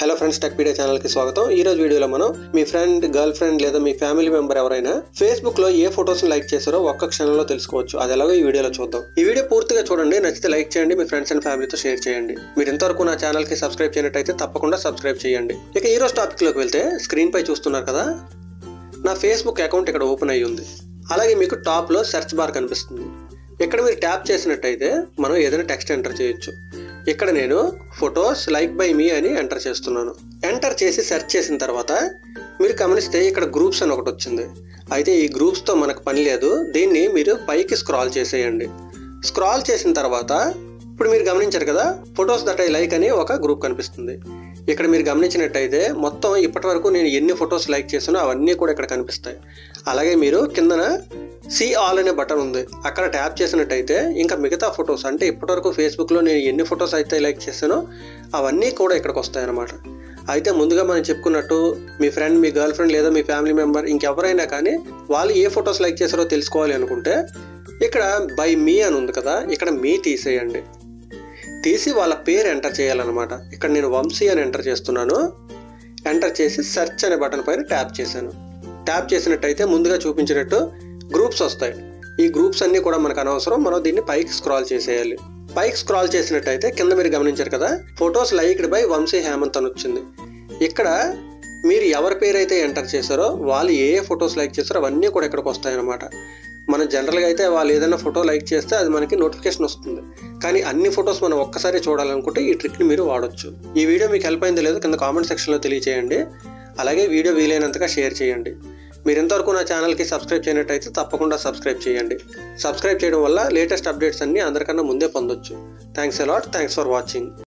hello friends tech video channel కి స్వాగతం ఈ రోజు వీడియోలో మనం మీ ఫ్రెండ్ గర్ల్ ఫ్రెండ్ లేదా మీ ఫ్యామిలీ మెంబర్ ఎవరైనా ఫేస్బుక్ లో ఏ ఫొటోస్ లైక్ చేశారో ఒక్క క్షణంలో తెలుసుకోవచ్చు అది ఎలాగో ఈ వీడియోలో చూద్దాం ఈ వీడియో పూర్తిగా చూడండి నచ్చితే లైక్ చేయండి మీ ఫ్రెండ్స్ అండ్ ఫ్యామిలీతో షేర్ చేయండి మీరు ఇంతవరకు నా ఛానల్ కి సబ్స్క్రైబ్ చేయనట్టయితే తప్పకుండా సబ్స్క్రైబ్ చేయండి ఇక ఈ రోజు టాపిక్ లోకి వెళ్తే స్క్రీన్ పై చూస్తున్నారు కదా నా ఫేస్బుక్ అకౌంట్ ఇక్కడ ఓపెన్ అయ్యి ఉంది అలాగే మీకు టాప్ లో సెర్చ్ బార్ కనిపిస్తుంది ఇక్కడ మీరు ట్యాప్ చేసినట్టయితే మనం ఏదైనా టెక్స్ట్ ఎంటర్ చేయొచ్చు ఇక్కడ నేను ఫొటోస్ లైక్ బై మీ అని ఎంటర్ చేస్తున్నాను ఎంటర్ చేసి సెర్చ్ చేసిన తర్వాత మీరు గమనిస్తే ఇక్కడ గ్రూప్స్ అని ఒకటి వచ్చింది అయితే ఈ గ్రూప్స్తో మనకు పని లేదు దీన్ని మీరు పైకి స్క్రాల్ చేసేయండి స్క్రాల్ చేసిన తర్వాత ఇప్పుడు మీరు గమనించారు కదా ఫొటోస్ దట్ ఐ లైక్ అని ఒక గ్రూప్ కనిపిస్తుంది ఇక్కడ మీరు గమనించినట్టయితే మొత్తం ఇప్పటి వరకు నేను ఎన్ని ఫొటోస్ లైక్ చేసానో అవన్నీ కూడా ఇక్కడ కనిపిస్తాయి అలాగే మీరు కిందన సి ఆల్ అనే బటన్ ఉంది అక్కడ ట్యాప్ చేసినట్టయితే ఇంకా మిగతా ఫొటోస్ అంటే ఇప్పటివరకు ఫేస్బుక్లో నేను ఎన్ని ఫొటోస్ అయితే లైక్ చేశానో అవన్నీ కూడా ఇక్కడికి వస్తాయి అన్నమాట అయితే ముందుగా మనం చెప్పుకున్నట్టు మీ ఫ్రెండ్ మీ గర్ల్ ఫ్రెండ్ లేదా మీ ఫ్యామిలీ మెంబర్ ఇంకెవరైనా కానీ వాళ్ళు ఏ ఫొటోస్ లైక్ చేశారో తెలుసుకోవాలి అనుకుంటే ఇక్కడ బై మీ అని ఉంది కదా ఇక్కడ మీ తీసేయండి తీసి వాళ్ళ పేరు ఎంటర్ చేయాలన్నమాట ఇక్కడ నేను వంశీ అని ఎంటర్ చేస్తున్నాను ఎంటర్ చేసి సెర్చ్ అనే బటన్ పైన ట్యాప్ చేశాను ట్యాప్ చేసినట్టయితే ముందుగా చూపించినట్టు గ్రూప్స్ వస్తాయి ఈ గ్రూప్స్ అన్నీ కూడా మనకు అనవసరం మనం దీన్ని పైకి స్క్రాల్ చేసేయాలి పైకి స్క్రాల్ చేసినట్టయితే కింద మీరు గమనించారు కదా photos liked by Vamsi Hemanth అని వచ్చింది ఇక్కడ మీరు ఎవరి పేరు అయితే ఎంటర్ చేశారో వాళ్ళు ఏ ఏ ఫొటోస్ లైక్ చేస్తారో అవన్నీ కూడా ఇక్కడికి వస్తాయన్నమాట మనం జనరల్గా అయితే వాళ్ళు ఏదైనా ఫోటో లైక్ చేస్తే అది మనకి నోటిఫికేషన్ వస్తుంది కానీ అన్ని ఫొటోస్ మనం ఒక్కసారి చూడాలనుకుంటే ఈ ట్రిక్ని మీరు వాడొచ్చు ఈ వీడియో మీకు హెల్ప్ అయిందో లేదో కింద కామెంట్ సెక్షన్లో తెలియచేయండి అలాగే వీడియో వీలైనంతగా షేర్ చేయండి మీరు ఇంతవరకు నా ఛానల్కి సబ్స్క్రైబ్ చేయనట్టయితే తప్పకుండా సబ్స్క్రైబ్ చేయండి సబ్స్క్రైబ్ చేయడం వల్ల లేటెస్ట్ అప్డేట్స్ అన్ని అందరికన్నా ముందే పొందొచ్చు thanks a lot thanks for watching